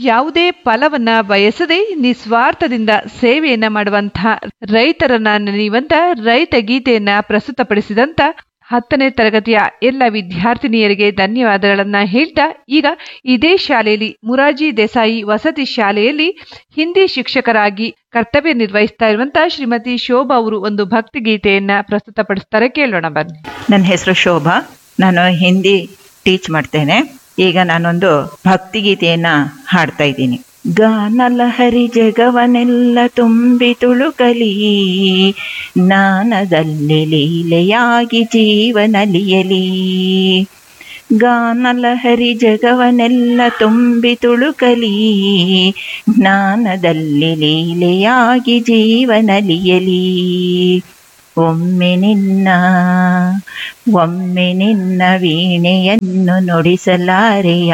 ಯಾವುದೇ ಫಲವನ್ನ ಬಯಸದೆ ನಿಸ್ವಾರ್ಥದಿಂದ ಸೇವೆಯನ್ನ ಮಾಡುವಂತಹ ರೈತರನ್ನ ನೆನೆಯುವಂತ ರೈತ ಗೀತೆಯನ್ನ ಪ್ರಸ್ತುತಪಡಿಸಿದಂತ ಹತ್ತನೇ ತರಗತಿಯ ಎಲ್ಲ ವಿದ್ಯಾರ್ಥಿನಿಯರಿಗೆ ಧನ್ಯವಾದಗಳನ್ನ ಹೇಳ್ತಾ ಈಗ ಇದೇ ಶಾಲೆಯಲ್ಲಿ ಮುರಾರ್ಜಿ ದೇಸಾಯಿ ವಸತಿ ಶಾಲೆಯಲ್ಲಿ ಹಿಂದಿ ಶಿಕ್ಷಕರಾಗಿ ಕರ್ತವ್ಯ ನಿರ್ವಹಿಸ್ತಾ ಇರುವಂತ ಶ್ರೀಮತಿ ಶೋಭಾ ಅವರು ಒಂದು ಭಕ್ತಿ ಗೀತೆಯನ್ನ ಪ್ರಸ್ತುತಪಡಿಸ್ತಾರೆ ಕೇಳೋಣ ಬನ್ನಿ ನನ್ನ ಹೆಸರು ಶೋಭಾ ನಾನು ಹಿಂದಿ ಟೀಚ್ ಮಾಡ್ತೇನೆ ಈಗ ನಾನೊಂದು ಭಕ್ತಿಗೀತೆಯನ್ನ ಹಾಡ್ತಾ ಇದ್ದೀನಿ ಗಾನಲಹರಿ ಜಗವನೆಲ್ಲ ತುಂಬಿ ತುಳುಕಲಿ ಜ್ಞಾನದಲ್ಲಿ ಲೀಲೆಯಾಗಿ ಜೀವನಲಿಯಲಿ ಗಾನಲಹರಿ ಜಗವನೆಲ್ಲ ತುಂಬಿ ತುಳುಕಲಿ ಜ್ಞಾನದಲ್ಲಿ ಲೀಲೆಯಾಗಿ ಜೀವನಲಿಯಲಿ ಒಮ್ಮೆ ನಿನ್ನ ಒಮ್ಮೆ ನಿನ್ನ ವೀಣೆಯನ್ನು ನುಡಿಸಲಾರೆಯ